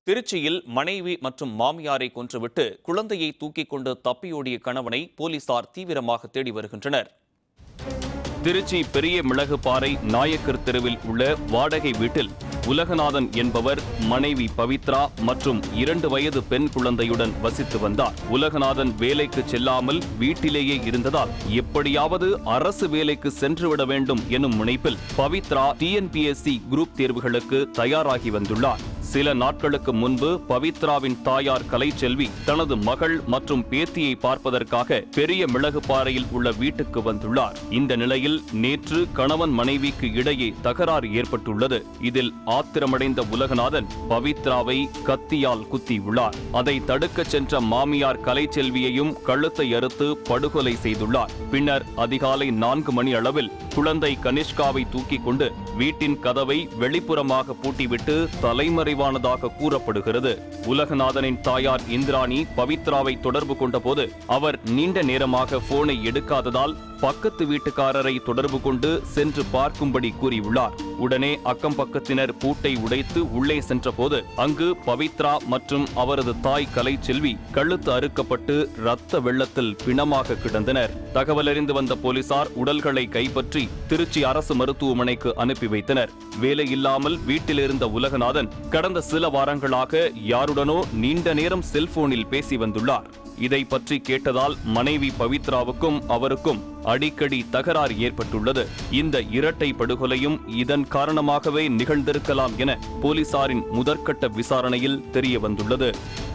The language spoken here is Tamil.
திருச்சியில் மனைவி மற்றும் மாமியாரை கொன்றுவிட்டு குழந்தையை தூக்கிக் கொண்டு தப்பியோடிய கணவனை போலீசார் தீவிரமாக தேடி வருகின்றனர் திருச்சி பெரிய மிளகுபாறை நாயக்கர் தெருவில் உள்ள வாடகை வீட்டில் உலகநாதன் என்பவர் மனைவி பவித்ரா மற்றும் இரண்டு வயது பெண் குழந்தையுடன் வசித்து வந்தார் உலகநாதன் வேலைக்கு செல்லாமல் வீட்டிலேயே இருந்ததால் எப்படியாவது அரசு வேலைக்கு சென்றுவிட வேண்டும் எனும் முனைப்பில் பவித்ரா டிஎன்பிஎஸ்சி குரூப் தேர்வுகளுக்கு தயாராகி வந்துள்ளார் சில நாட்களுக்கு முன்பு பவித்ராவின் தாயார் கலைச்செல்வி தனது மகள் மற்றும் பேத்தியை பார்ப்பதற்காக பெரிய மிளகுபாறையில் உள்ள வீட்டுக்கு வந்துள்ளார் இந்த நிலையில் நேற்று கணவன் மனைவிக்கு இடையே தகராறு ஏற்பட்டுள்ளது இதில் ஆத்திரமடைந்த உலகநாதன் பவித்ராவை கத்தியால் குத்தியுள்ளார் அதை தடுக்கச் சென்ற மாமியார் கலைச்செல்வியையும் கழுத்தை அறுத்து படுகொலை செய்துள்ளார் பின்னர் அதிகாலை நான்கு மணி அளவில் குழந்தை கனிஷ்காவை தூக்கிக் கொண்டு வீட்டின் கதவை வெளிப்புறமாக பூட்டிவிட்டு தலைமறைவானதாக கூறப்படுகிறது உலகநாதனின் தாயார் இந்திராணி பவித்ராவை தொடர்பு கொண்டபோது அவர் நீண்ட நேரமாக போனை எடுக்காததால் பக்கத்து வீட்டுக்காரரை தொடர்பு கொண்டு சென்று பார்க்கும்படி கூறியுள்ளார் உடனே அக்கம் பக்கத்தினர் பூட்டை உடைத்து உள்ளே சென்றபோது அங்கு பவித்ரா மற்றும் அவரது தாய் கலைச்செல்வி கழுத்து அறுக்கப்பட்டு ரத்த வெள்ளத்தில் பிணமாக கிடந்தனர் தகவலறிந்து வந்த போலீசார் உடல்களை கைப்பற்றி திருச்சி அரசு மருத்துவமனைக்கு அனுப்பி வைத்தனர் வேலையில்லாமல் வீட்டில் இருந்த உலகநாதன் கடந்த சில வாரங்களாக யாருடனோ நீண்ட நேரம் செல்போனில் பேசி வந்துள்ளார் இதை பற்றி கேட்டதால் மனைவி பவித்ராவுக்கும் அவருக்கும் அடிக்கடி தகராறு ஏற்பட்டுள்ளது இந்த இரட்டை படுகொலையும் இதன் காரணமாகவே நிகழ்ந்திருக்கலாம் என போலீசாரின் முதற்கட்ட விசாரணையில் தெரிய வந்துள்ளது